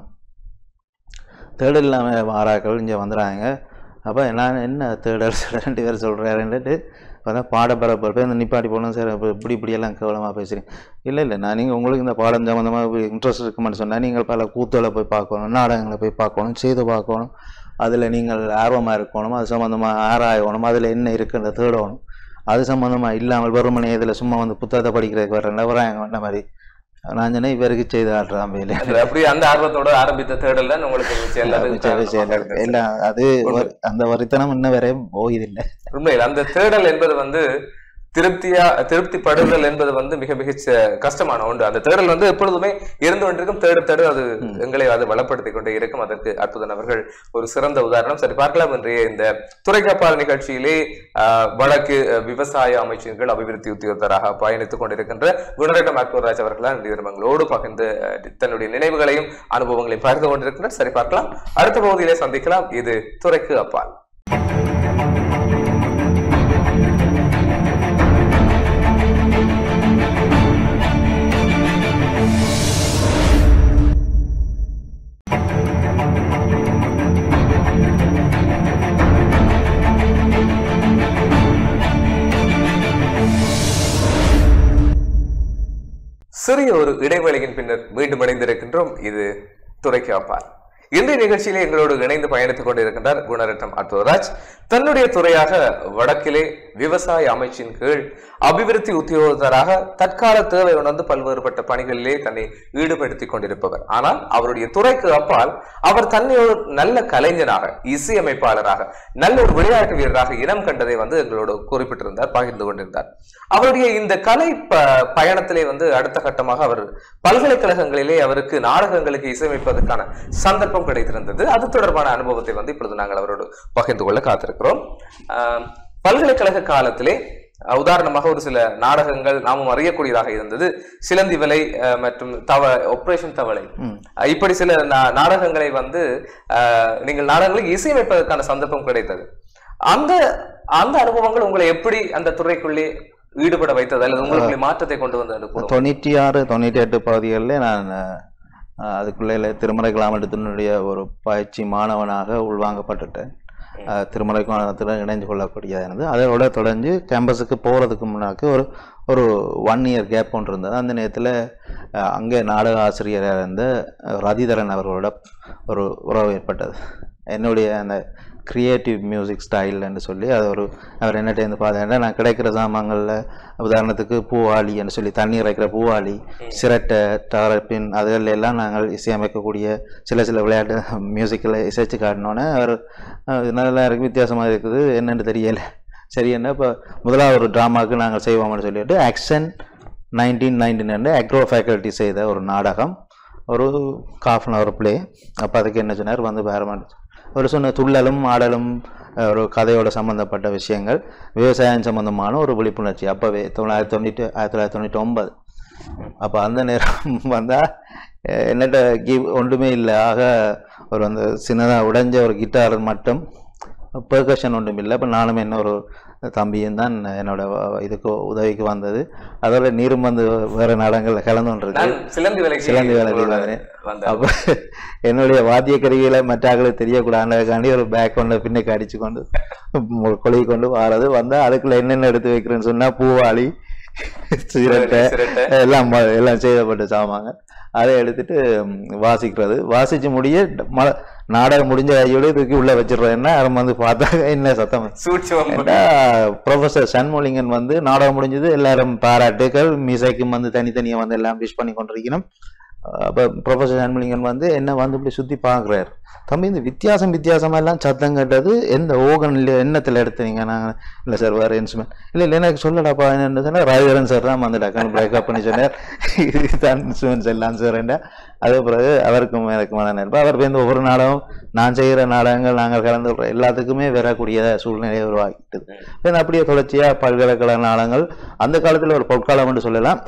தேடல் இல்லாமல் மாறாக்கள் இங்கே வந்துடுறாங்க அப்போ நான் என்ன தேடல் ரெண்டு பேர் சொல்கிறாருன்ட்டு பார்த்தா பாடப்பரப்பு போய் இந்த நிப்பாட்டி போகணும் சார் இப்போ இப்படி இப்படியெல்லாம் கேவலமாக பேசுகிறீங்க இல்லை இல்லை நான் நீங்கள் உங்களுக்கு இந்த பாடம் சம்மந்தமாக இன்ட்ரெஸ்ட் இருக்குமென்னு சொன்னால் நீங்கள் பல கூத்துகளை போய் பார்க்கணும் நாடகங்களை போய் பார்க்கணும் செய்து பார்க்கணும் அதில் நீங்கள் ஆர்வமாக இருக்கணும் அது சம்மந்தமாக ஆராயணும் அதில் என்ன இருக்குன்ற தேடணும் அது சம்மந்தமாக இல்லாமல் வெறுமனே இதில் சும்மா வந்து புத்தகத்தை படிக்கிறதுக்கு வரேன் வராங்க அந்த மாதிரி நான் சொன்னேன் இவருக்கு செய்து ஆடுறான் வேலை அந்த அப்படி அந்த ஆர்வத்தோட ஆரம்பித்த தேடல் தான் உங்களுக்கு மிச்சம் எல்லாத்துக்கும் எல்லாம் அது ஒரு- அந்த வரித்தனம் இன்ன வரையும் போயதில்லை உண்மையில் அந்த தேடல் என்பது வந்து திருப்தியா திருப்திப்படுதல் என்பது வந்து மிக மிக ச- கஷ்டமான ஒன்று அந்த தேடல் வந்து எப்பொழுதுமே இருந்து கொண்டிருக்கும் தேடு தேடு அது எங்களை அது வளப்படுத்திக் கொண்டே இருக்கும் அதற்கு அற்புதன் அவர்கள் ஒரு சிறந்த உதாரணம் சரி பார்க்கலாம் இன்றைய இந்த துறைக்காப்பால் நிகழ்ச்சியிலே ஆஹ், வடக்கு அஹ், விவசாய அமைச்சர்கள் அபிவிருத்தி உத்தியோகத்தராக பயணித்துக் கொண்டிருக்கின்ற குணரட்னம் அக்பர்ராஜ் அவர்கள் இன்றைய தினம் எங்களோடு பகிர்ந்து அஹ், தன்னுடைய நினைவுகளையும் அனுபவங்களையும் பகிர்ந்து கொண்டிருக்கின்றனர் சரி பார்க்கலாம் அடுத்த பகுதியிலே சந்திக்கலாம் இது துறைக்கு அப்பால் சிறிய ஒரு இடைவேளையின் பின்னர் மீண்டும் இணைந்திருக்கின்றோம் இது துறைக்கு அப்பால் இன்றைய நிகழ்ச்சியிலே எங்களோடு இணைந்து பயணித்துக் கொண்டிருக்கின்றார் குணரட்னம் அத்துவராஜ் தன்னுடைய துறையாக வடக்கிலே விவசாய அமைச்சின் கீழ் அபிவிருத்தி உத்தியோகத்தராக தற்கால தேவை உணர்ந்து பல்வேறுபட்ட பணிகளிலே தன்னை ஈடுபடுத்திக் கொண்டிருப்பவர் ஆனால் அவருடைய துறைக்கு அப்பால் அவர் தன்னை ஒரு நல்ல கலைஞனாக இசையமைப்பாளராக நல்ல ஒரு விளையாட்டு வீரராக இனம் கண்டதை வந்து எங்களோடு குறிப்பிட்டிருந்தார் பகிர்ந்து கொண்டிருந்தார் அவருடைய இந்த கலை ப பயணத்திலே வந்து அடுத்த கட்டமாக அவர் பல்கலைக்கழகங்களிலே அவருக்கு நாடகங்களுக்கு இசையமைப்பதற்கான சந்தர்ப்பம் கிடைத்திருந்தது அது தொடர்பான அனுபவத்தை வந்து இப்பொழுது நாங்கள் அவரோடு பகிர்ந்து கொள்ள காத்திருக்கிறோம் ஆஹ் பல்கலைக்கழக காலத்திலே அஹ் உதாரணமாக ஒரு சில நாடகங்கள் நாமும் அறியக்கூடியதாக இருந்தது சிலந்தி வலை அஹ் மற்றும் தவ ஆபரேஷன் தவளை அஹ் இப்படி சில நா- நாடகங்களை வந்து அஹ், நீங்கள் நாடகங்களுக்கு இசையமைப்பதற்கான சந்தர்ப்பம் கிடைத்தது அந்த அந்த அனுபவங்கள் உங்களை எப்படி அந்த துறைக்குள்ளே ஈடுபட வைத்தது அல்லது உங்களுக்குள்ளே மாற்றத்தை கொண்டு வந்தது கூறுங்க. தொண்ணூற்றி ஆறு தொண்ணூற்றி எட்டு பகுதிகளில் நான் அஹ், அதுக்குள்ளே திருமலை கிராமத்தினுடைய ஒரு பயிற்சி மாணவனாக உள்வாங்கப்பட்டுட்டேன் அஹ், திருமலை கிராமத்தில் இணைந்து கொள்ளக்கூடியதாக இருந்தது அதோட தொடர்ந்து கேம்பஸுக்கு போகிறதுக்கு முன்னாக்கு ஒரு ஒரு ஒன் இயர் கேப் ஒன்று இருந்தது அந்த நேரத்தில் அங்கே நாடக ஆசிரியராக இருந்த அஹ், ரதிதரன் அவர்களோட ஒரு உறவு ஏற்பட்டது என்னுடைய அந்த கிரியேட்டிவ் மியூசிக் ஸ்டைல்னு சொல்லி அது ஒரு அவர் என்னட்டேருந்து பார்த்தேன்னா நான் கிடைக்கிற சாமான்களில் உதாரணத்துக்கு பூவாளின்னு சொல்லி தண்ணீர் வைக்கிற பூவாளி சிரட்டை டரப்பின் அதுகள் எல்லாம் நாங்கள் இசையமைக்கக்கூடிய சில சில விளையாட்டு மியூசிக்கில் இசைச்சு காட்டினோன்னே அவர் அஹ், இது நல்லா இருக்கு வித்தியாசமாக இருக்குது என்னன்னு தெரியலை சரி என்ன இப்போ முதலாவது ஒரு ட்ராமாவுக்கு நாங்கள் செய்வோம்னு சொல்லிட்டு action nineteen nineteen agro faculty செய்த ஒரு நாடகம் ஒரு காஃப் அன் ஹவர் ப்ளே அப்போ அதுக்கு என்ன சொன்னார் வந்து பேரமான் ஒரு சொன்ன துள்ளலும் ஆடலும் அஹ், ஒரு கதையோட சம்மந்தப்பட்ட விஷயங்கள் விவசாயம் சம்மந்தமான ஒரு விழிப்புணர்ச்சி அப்போவே தொள்ளாயிரத்தி தொண்ணூற்றி ஆயிரத்தி தொள்ளாயிரத்தி தொண்ணூற்றி ஒன்பது அப்போ அந்த நேரம் வந்தால் என்னட்ட கிவ் ஒன்றுமே இல்லை ஆக ஒரு அந்த சின்னதாக உடைஞ்ச ஒரு கிட்டார் மட்டும் பெர்கஷன் ஒன்றும் இல்லை இப்போ நானும் என்ன ஒரு தம்பியும் தான் என்னோட வ- இதுக்கு உதவிக்கு வந்தது அதோட நீரும் வந்து வேறு நாடங்களில் கலந்துன்றது நான் சிலந்தி வேலைக்கு சிலந்தி வேலைக்கு உங்களோட வந்தேன். வந்தேன் அப்போ என்னுடைய வாத்திய கருவிகளை மற்ற ஆட்களுக்கு தெரியக்கூடாதுக்காண்டி ஒரு பேக் கொண்டு பின்னுக்கு அடிச்சு கொண்டு கொழுகி கொண்டு வாரது வந்தால் அதுக்குள்ள என்னென்ன எடுத்து வைக்கிறேன்னு சொன்னால் பூவாளி சிகரெட்டை சிகரெட்டை. எல்லாம் ம- எல்லாம் செய்யப்பட்ட சாமாங்க அதை எடுத்துட்டு ம், வாசிக்கிறது வாசிச்சு முடிய ம- நாடகம் முடிஞ்ச கையோட தூக்கி உள்ள வச்சிடுறேன்னா அவன் வந்து பார்த்தாங்க என்ன சத்தம் சூட்சமம் ஏண்டா ப்ரொஃபசர் சண்முலிங்கன் வந்து நாடகம் முடிஞ்சது எல்லாரும் பாராட்டுகள் மிசைக்கும் வந்து தனித்தனியா வந்து எல்லாம் விஷ் பண்ணி கொண்டிருக்கணும் அப்போ ப்ரொஃபசர் சண்முலிங்கன் வந்து என்ன வந்து இப்படி சுத்தி பார்க்குறாரு தம்பி இந்த வித்தியாசம் வித்தியாசமா எல்லாம் சத்தம் கேட்டது எந்த ஓகன்ல எண்ணத்துல எடுத்தீங்க நாங்க இல்ல சார் வேற இன்ஸ்ட்ருமெண்ட் இல்ல இல்ல எனக்கு சொல்லடாப்பா என்ன சொன்னா ராஜவரன் சார் தான் வந்து டக்கான பிரேக்கப் பண்ணி சொன்னார் இதுதான் இன்ஸ்ட்ருமெண்ட்ஸ் எல்லாம் சார் அதே பிறகு அவருக்கும் எனக்குமான நண்பர் அவர் வந்து ஒவ்வொரு நாடகம் நான் செய்கிற நாடகங்கள் நாங்கள் கலந்து கொள்ற எல்லாத்துக்குமே வரக்கூடிய சூழ்நிலையை உருவாக்கிட்டது பின்ன அப்படியே தொடர்ச்சியா பல்கலைக்கழக நாடகங்கள் அந்த காலத்துல ஒரு பொற்காலம் என்று சொல்லலாம்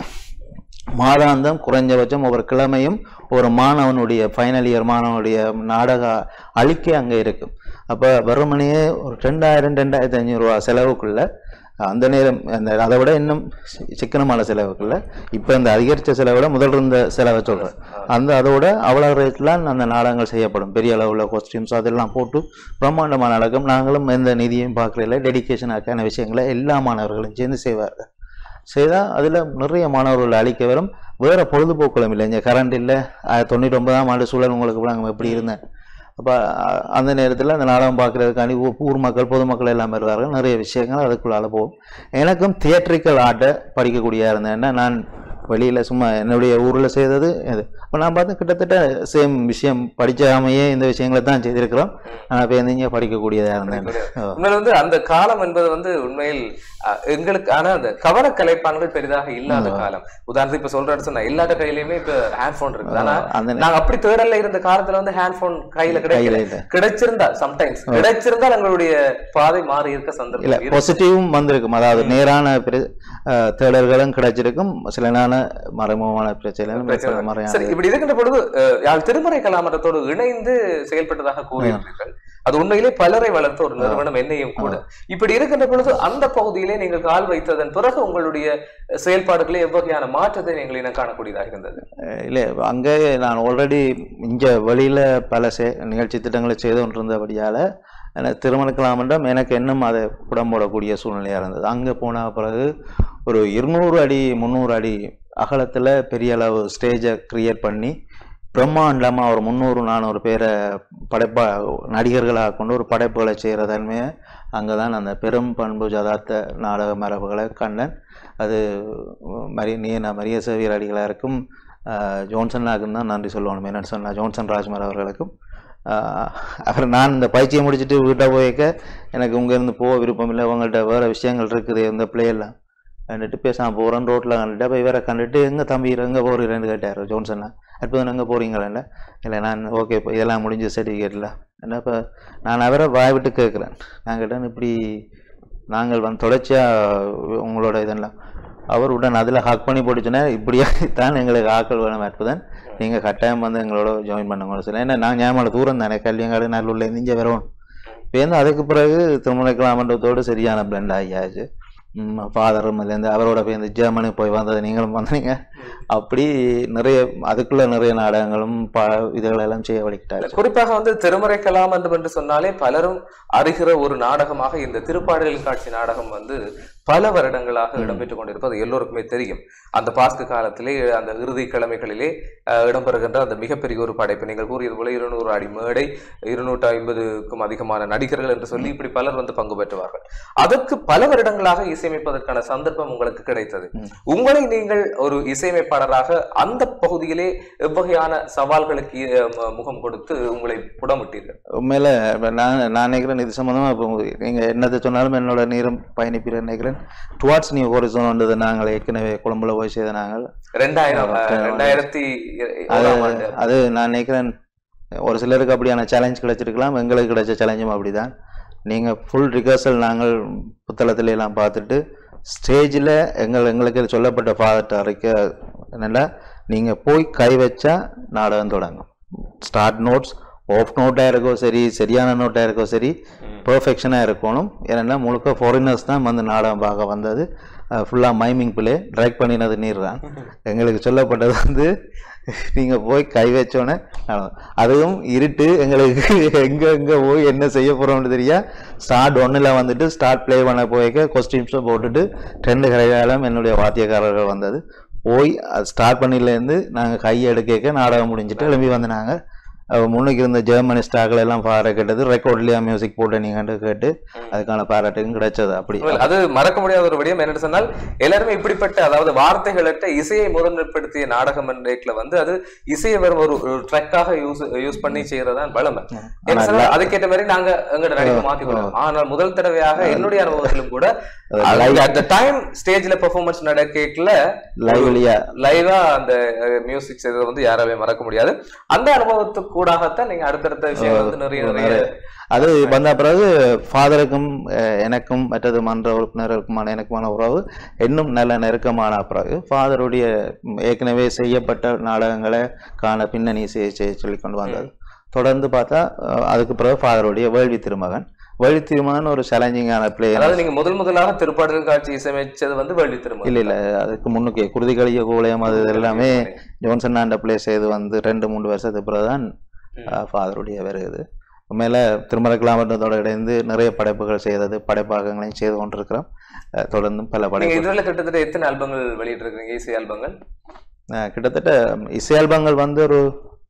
மாதாந்தம் குறைஞ்சபட்சம் ஒவ்வொரு கிழமையும் ஒரு மாணவனுடைய ஃபைனல் இயர் மாணவனுடைய நாடக அழிக்கை அங்கே இருக்கும் அப்போ வெறுமனையே ஒரு ரெண்டாயிரம் ரெண்டாயிரத்தி ஐநூறுரூவா செலவுக்குள்ள அந்த நேரம் அந்த அதை விட இன்னும் சி- சிக்கனமான செலவுக்குள்ள இப்போ இந்த அதிகரித்த செலவை விட முதல் இருந்த செலவை சொல்கிறேன் அந்த அதோட அவ்வளோ ரேட்லாம் அந்த நாடகங்கள் செய்யப்படும் பெரிய அளவில் காஸ்டியூம்ஸ் அதெல்லாம் போட்டு பிரம்மாண்டமான அழகம் நாங்களும் எந்த நிதியையும் பார்க்கறதில்ல டெடிக்கேஷனாக்கான விஷயங்களை எல்லா மாணவர்களும் சேர்ந்து செய்வார்கள் செய்தால் அதில் நிறைய மாணவர்கள் அழிக்க வரும் வேறு பொழுதுபோக்குகளும் இல்லை இங்கே கரண்ட் இல்லை தொண்ணூற்றி ஒன்பதாம் ஆண்டு சூழல் உங்களுக்கு நாங்கள் எப்படி இருந்தேன் அப்போ அந்த நேரத்தில் அந்த நாடகம் பார்க்குறதுக்காண்டி ஊ- ஊர் மக்கள் பொதுமக்கள் எல்லாம் வருவார்கள் நிறைய விஷயங்கள் அதுக்குள்ளால போகும் எனக்கும் தியேட்ரிக்கல் ஆர்ட்டை படிக்கக்கூடிய இருந்தேன்னா நான் வெளியில் சும்மா என்னுடைய ஊரில் செய்தது இது இப்போ நான் பார்த்து கிட்டத்தட்ட சேம் விஷயம் படிச்சாமையே இந்த விஷயங்களை தான் செய்திருக்கிறோம் ஆனால் இப்போ இங்கே படிக்கக்கூடியதாக இருந்தேன் ஓ. உண்மையில வந்து அந்த காலம் என்பது வந்து உண்மையில் அஹ், எங்களுக்கு ஆனா அந்த கவன கலைப்பான்கள் பெரிதாக இல்லாத காலம் உதாரணத்துக்கு இப்ப சொல்றேன்னு சொன்னா எல்லாட்ட கையிலயுமே இப்ப ஹேண்ட் போன் இருக்குது ஆனா அந்த நாங்க அப்படி தேடல்ல இருந்த காலத்துல வந்து ஹேண்ட் போன் கையில கிடைக்கல கையில இல்ல. கிடைச்சிருந்தா சம்டைம்ஸ் கிடைச்சிருந்தா எங்களுடைய பாதை மாறி இருக்க இல்ல சந்தர்ப்பம் இருக்கு. பாசிட்டிவும் வந்திருக்கும் அதாவது நேரான பிர- அஹ், தேடல்களும் கிடைச்சிருக்கும் சில நாள மறைமுகமான பிரச்சனைகளும் சில சரி மறையான இப்படி இருக்கின்ற பொழுது அஹ், யாழ் திருமறை கலாமரத்தோடு இணைந்து செயல்பட்டதாக கூறியிருக்கிறீர்கள் அது உண்மையிலே பலரை வளர்த்த ஒரு நிறுவனம் என்னையும் கூட இப்படி இருக்கின்ற பொழுது அந்த பகுதியிலே நீங்கள் கால் வைத்ததன் பிறகு உங்களுடைய செயல்பாடுகளே எவ்வகையான மாற்றத்தை நீங்கள் இனம் காணக்கூடியதாக இருந்தது அஹ், இல்ல அங்கே நான் ஆல்ரெடி இங்க வெளியில பல செ நிகழ்ச்சி திட்டங்களை செய்து கொண்டிருந்தபடியால எனக்கு திருமணக்கலாமன்றம் எனக்கு இன்னும் அதை புடம்போடக்கூடிய சூழ்நிலையாக இருந்தது அங்கே போன பிறகு ஒரு இருநூறு அடி முந்நூறு அடி அகலத்தில் பெரிய அளவு ஸ்டேஜை கிரியேட் பண்ணி பிரம்மாண்டமாக ஒரு முந்நூறு நானூறு பேரை படைப்பா நடிகர்களாக கொண்டு ஒரு படைப்புகளை செய்கிற தன்மையை அங்கே தான் அந்த பெரும் பண்பு ஜதார்த்த நாடக மரபுகளை கண்டேன் அது மரி நீ நான் மரிய சேவியர் அடிகளாக இருக்கும் ஆஹ், ஜோன்சன்னாக்கும் தான் நன்றி சொல்லணும் என்னன்னு சொன்னால் ஜோன்சன் ராஜ்மர் அவர்களுக்கும் ஆஹ், அவர் நான் இந்த பயிற்சியை முடிச்சுட்டு வீட்டை போயிருக்க எனக்கு இருந்து போக விருப்பம் இல்லை உங்கள்கிட்ட வேறு விஷயங்கள் இருக்குது இந்த பிள்ளையெல்லாம் கண்டுட்டு பேசாம போகிறேன் ரோட்டில் கண்டுட்டு அப்போ இவரை கண்டுட்டு எங்கே தம்பி எங்கே போகிறீங்கன்னு கேட்டார் ஜோன்சன்னா அற்புதம் எங்கே போகிறீங்களா இல்லை நான் ஓகே இப்போ இதெல்லாம் முடிஞ்ச சர்டிஃபிகேட்டில் என்ன இப்போ நான் அவரை வாய் விட்டு கேட்குறேன் நான் கேட்டேன் இப்படி நாங்கள் வந்து தொடர்ச்சியாக உங்களோட இதெல்லாம் அவர் உடன் அதில் ஹக் பண்ணி போட்டுச்சுன்னா இப்படியா தான் எங்களுக்கு ஆக்கள் வேணும் அற்புதன் நீங்கள் கட்டாயம் வந்து எங்களோட ஜாயின் பண்ணுங்க சொன்னேன் ஏன்னா நான் ஞாபகம் தூரம் தானே கல்யாங்காடு நல்லூர்ல இங்கே வரணும் இப்போ வந்து அதுக்கு பிறகு திருமணக்கலாம் மண்டபத்தோடு சரியான பிளண்ட் ஆகியாச்சு ஃபாதரும் அதுலேருந்து அவரோட போய் இந்த ஜெர்மனி போய் வந்தது நீங்களும் வந்தீங்க அப்படி நிறைய அதுக்குள்ள நிறைய நாடகங்களும் ப இதுகளெல்லாம் செய்ய வலிக்கிட்டாச்சு குறிப்பாக வந்து திருமறை கலாமன்றம் என்று சொன்னாலே பலரும் அறிகிற ஒரு நாடகமாக இந்த திருப்பாடல் காட்சி நாடகம் வந்து பல வருடங்களாக இடம்பெற்றுக் கொண்டிருப்பது எல்லோருக்குமே தெரியும் அந்த பாஸ்கு காலத்திலே அந்த இறுதி கிழமைகளிலே அஹ், இடம்பெறுகின்ற அந்த மிகப்பெரிய ஒரு படைப்பு நீங்கள் கூறியது போல இருநூறு அடி மேடை இருநூற்று ஐம்பதுக்கும் அதிகமான நடிகர்கள் என்று சொல்லி இப்படி பலர் வந்து பங்கு பெற்றுவார்கள் அதற்கு பல வருடங்களாக இசையமைப்பதற்கான சந்தர்ப்பம் உங்களுக்கு கிடைத்தது உங்களை நீங்கள் ஒரு இசையமைப்பாளராக அந்த பகுதியிலே எவ்வகையான சவால்களுக்கு அஹ், மு- முகம் கொடுத்து உங்களை புடமிட்டீர்கள் உண்மையில இப்ப நான் நான் நினைக்கிறேன் இது சம்மந்தமா இப்போ நீங்க என்னத்தை சொன்னாலும் என்னோட நீரம் பயணிப்பிற நினைக்கிறேன் டுவார்ட்ஸ் நியூ ஹோரிசோன் வந்தது நாங்கள் ஏற்கனவே கொழும்புல போய் செய்த நாங்கள் ரெண்டாயிரம் அஹ், ரெண்டாயிரத்தி அது ஓராம் ஆண்டு அது நான் நினைக்கிறேன் ஒரு சிலருக்கு அப்படியான சேலஞ்ச் கிடைச்சிருக்கலாம் எங்களுக்கு கிடைச்ச சேலஞ்சும் அப்படிதான் நீங்கள் ஃபுல் ரிகர்சல் நாங்கள் புத்தளத்துல எல்லாம் பார்த்துட்டு ஸ்டேஜில் எங்கள் எங்களுக்கு சொல்லப்பட்ட ஃபாதர்ட்ட அறிக்க என்னென்னா நீங்கள் போய் கை வச்சா நாடகம் தொடங்கும் ஸ்டார்ட் நோட்ஸ் ஆஃப் நோட்டாக இருக்கோ சரி சரியான நோட்டாக இருக்கோ சரி பெர்ஃபெக்ஷனாக இருக்கணும் ஏன்னா முழுக்க ஃபாரினர்ஸ் தான் வந்து நாடகம் பார்க்க வந்தது ஃபுல்லாக மைமிங் பிளே ட்ரைக் பண்ணினது நீர் தான் எங்களுக்கு சொல்லப்பட்டது வந்து நீங்கள் போய் கை வச்சோன்னே நடக்கும். அதுவும் இருட்டு எங்களுக்கு எங்கே எங்கே போய் என்ன செய்ய போகிறோம்னு தெரியா ஸ்டார்ட் ஒன்றில் வந்துட்டு ஸ்டார்ட் ப்ளே பண்ண போய்க்க கொஸ்டியூம்ஸை போட்டுட்டு ரெண்டு கரைகாலம் என்னுடைய வாத்தியக்காரர்கள் வந்தது போய் ஸ்டார்ட் பண்ணிலேருந்து நாங்கள் கை எடுக்க நாடகம் முடிஞ்சிட்டு எழும்பி வந்து நாங்கள் முன்னுக்கு இருந்த ஜெர்மனி ஸ்டாக்ல எல்லாம் பாட கேட்டது ரெக்கார்ட்லயா மியூசிக் போட்டு நீங்க கேட்டு அதுக்கான பாராட்டுக்கும் கிடைச்சது அப்படி உண்மையில் அது மறக்க முடியாத ஒரு விடயம் என்னன்னு சொன்னால் எல்லாருமே இப்படிப்பட்ட அதாவது வார்த்தைகளற்ற இசையை முதன்மைப்படுத்திய நாடகம் என்றைக்குல வந்து அது இசையை வெறும் ஒரு ட்ரக்காக யூஸ் யூஸ் பண்ணி செய்யறதுதான் வளமை என்ன சொன்னா, அதுக்கேற்ற மாதிரி நாங்க எங்களோட நடிப்பை மாத்திக்கொள்ளலாம் ஆனால் முதல் தடவையாக என்னுடைய அனுபவத்திலும் கூட அட் டைம் ஸ்டேஜ்ல பெர்ஃபார்மன்ஸ் நடக்கல லைவ்லியா லைவா அந்த மியூசிக் செய்ததை வந்து யாராலே மறக்க முடியாது அந்த அனுபவத்துக்கு கூடாகத்தான் நீங்க அடுத்தடுத்த விஷயங்கள் வந்து நிறைய நிறைய அது வந்த பிறகு ஃபாதருக்கும் எனக்கும் மற்றது மன்ற உறுப்பினருக்குமான எனக்குமான உறவு இன்னும் நல்ல நெருக்கமான பிறகு ஃபாதருடைய ஏற்கனவே செய்யப்பட்ட நாடகங்களை காண பின்னணி செய்ய செய்ய சொல்லி கொண்டு வந்தது தொடர்ந்து பார்த்தா அஹ், அதுக்கு பிறகு ஃபாதருடைய வேள்வி திருமகன் வேள்வி திருமகன் ஒரு சேலஞ்சிங்கான பிளே அதாவது நீங்க முதல் முதலாக திருப்பாடல் காட்சி இசையமைச்சது வந்து வள்ளி திரும்ப இல்ல இல்ல அதுக்கு முன்னுக்கு குருதி கழிய கோலயம் அது எல்லாமே ஜோன்சன் ஆண்ட பிளே செய்து வந்து ரெண்டு மூணு வருஷத்துக்கு பிறகுதான் ஃபாதருடைய வருகுது உண்மையில திருமணக்கலாமட்டத்தோட இணைந்து நிறைய படைப்புகள் செய்தது படைப்பாக்கங்களையும் செய்து கொண்டிருக்கிறோம் அஹ் தொடர்ந்தும் பல நீங்க படைப்பு இதுவரை கிட்டத்தட்ட எத்தனை ஆல்பங்கள் வெளியிட்டு இருக்கீங்க இசை ஆல்பங்கள் அஹ் கிட்டத்தட்ட இசை ஆல்பங்கள் வந்து ஒரு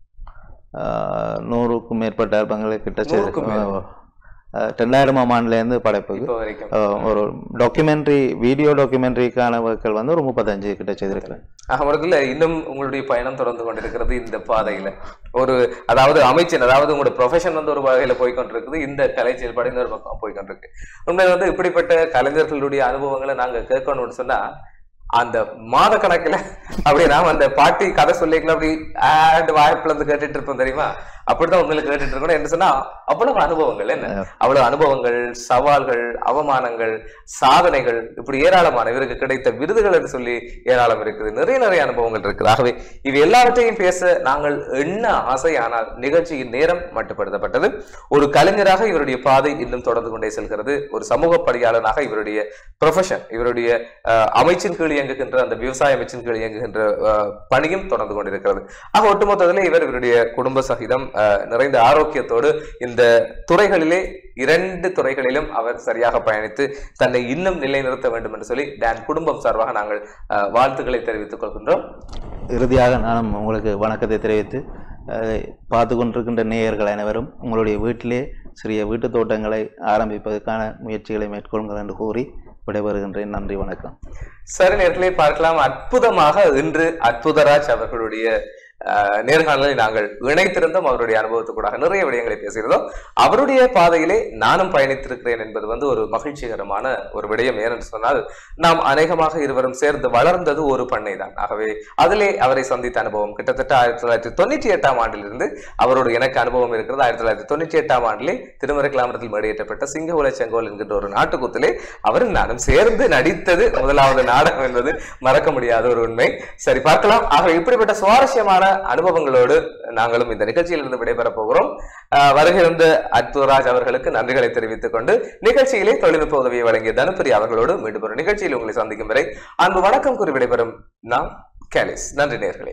அஹ், நூறுக்கும் மேற்பட்ட ஆல்பங்களை கிட்ட நூறுக்கும் செய்து அஹ், ரெண்டாயிரமாம் ஆண்டுலேருந்து படைப்புக்கு இப்போ வரைக்கும் அஹ், ஒரு டாக்குமெண்ட்ரி வீடியோ டாக்குமெண்ட்ரிக்கான ஒர்க்கள் வந்து ஒரு முப்பத்தஞ்சு கிட்ட செய்திருக்கிறேன் அகமரத்துல இன்னும் உங்களுடைய பயணம் தொடர்ந்து கொண்டிருக்கிறது இந்த பாதையில ஒரு அதாவது அமைச்சர் அதாவது உங்களோட ப்ரொஃபஷன் வந்து ஒரு வகையில போய் கொண்டிருக்குது இந்த கலை செயல்பாடு இன்னொரு பக்கம் போய் கொண்டிருக்கு உண்மையில வந்து இப்படிப்பட்ட கலைஞர்களுடைய அனுபவங்களை நாங்க கேட்கணும்னு சொன்னா அந்த மாத கணக்குல அப்படியே நாம அந்த பாட்டி கதை சொல்லிக்கலாம் அப்படி ஆண்டு வாய்ப்புல இருந்து கேட்டுட்டு இருப்போம் தெரியுமா அப்படிதான் உங்களை கேட்டுட்டு இருக்கணும் என்ன சொன்னா அவ்வளவு அனுபவங்கள் என்ன அவ்வளவு அனுபவங்கள் சவால்கள் அவமானங்கள் சாதனைகள் இப்படி ஏராளமான இவருக்கு கிடைத்த விருதுகள் என்று சொல்லி ஏராளம் இருக்குது நிறைய நிறைய அனுபவங்கள் இருக்குது ஆகவே இவை எல்லாவற்றையும் பேச நாங்கள் என்ன ஆசை ஆனால் நிகழ்ச்சியின் நேரம் மட்டுப்படுத்தப்பட்டது ஒரு கலைஞராக இவருடைய பாதை இன்னும் தொடர்ந்து கொண்டே செல்கிறது ஒரு சமூக பணியாளனாக இவருடைய ப்ரொஃபஷன் இவருடைய அஹ், அமைச்சின் கீழ் இயங்குகின்ற அந்த விவசாய அமைச்சின் கீழ் இயங்குகின்ற அஹ், பணியும் தொடர்ந்து கொண்டிருக்கிறது ஆக ஒட்டுமொத்தத்தில் இவர் இவருடைய குடும்ப சகிதம் அஹ், நிறைந்த ஆரோக்கியத்தோடு இந்த துறைகளிலே இரண்டு துறைகளிலும் அவர் சரியாக பயணித்து தன்னை இன்னும் நிலைநிறுத்த வேண்டும் என்று சொல்லி டான் குடும்பம் சார்பாக நாங்கள் அஹ், வாழ்த்துக்களை தெரிவித்துக் கொள்கின்றோம் இறுதியாக நானும் உங்களுக்கு வணக்கத்தை தெரிவித்து அஹ், பார்த்து கொண்டிருக்கின்ற நேயர்கள் அனைவரும் உங்களுடைய வீட்டிலே சிறிய வீட்டு தோட்டங்களை ஆரம்பிப்பதற்கான முயற்சிகளை மேற்கொள்ளுங்கள் என்று கூறி விடைபெறுகின்றேன் நன்றி வணக்கம் சரி நேர்களே பார்க்கலாம் அற்புதமாக இன்று அற்புதராஜ் அவர்களுடைய அஹ், நேர்காணலை நாங்கள் இணைத்திருந்தோம் அவருடைய அனுபவத்துக்கூடாக நிறைய விடயங்களை பேசியிருந்தோம் அவருடைய பாதையிலே நானும் பயணித்திருக்கிறேன் என்பது வந்து ஒரு மகிழ்ச்சிகரமான ஒரு விடயம் ஏனென்று சொன்னால் நாம் அநேகமாக இருவரும் சேர்ந்து வளர்ந்தது ஒரு பண்ணை தான் ஆகவே அதிலே அவரை சந்தித்த அனுபவம் கிட்டத்தட்ட ஆயிரத்தி தொள்ளாயிரத்தி தொண்ணூற்றி எட்டாம் ஆண்டிலிருந்து அவரோடு எனக்கு அனுபவம் இருக்கிறது ஆயிரத்தி தொள்ளாயிரத்தி தொண்ணூற்றி எட்டாம் ஆண்டிலே திருமறை கிளாமரத்தில் மேடையேற்றப்பட்ட சிங்ககுல செங்கோல் என்கின்ற ஒரு நாட்டுக்கூத்திலே அவரும் நானும் சேர்ந்து நடித்தது முதலாவது நாடகம் என்பது மறக்க முடியாத ஒரு உண்மை சரி பார்க்கலாம் ஆக இப்படிப்பட்ட சுவாரஸ்யமான அனுபவங்களோடு நாங்களும் இந்த நிகழ்ச்சியிலிருந்து விடைபெறப் போகிறோம் ஆஹ் வருகின்ற அற்புதராஜ் அவர்களுக்கு நன்றிகளை தெரிவித்துக் கொண்டு நிகழ்ச்சியிலே தொழில்நுட்ப உதவியை வழங்கிய தனுப்பிரி அவர்களோடு மீண்டும் ஒரு நிகழ்ச்சியில் உங்களை சந்திக்கும் வரை அன்பு வணக்கம் கூறி விடைபெறும் நான் கேலிஸ் நன்றி நேர்களே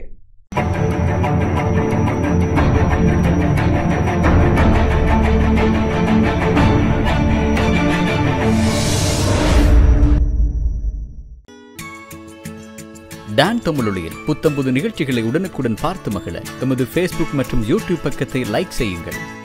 டான் தமிழொலியில் புத்தம்புது நிகழ்ச்சிகளை உடனுக்குடன் பார்த்து மகிழ எமது ஃபேஸ்புக் மற்றும் யூடியூப் பக்கத்தை லைக் செய்யுங்கள்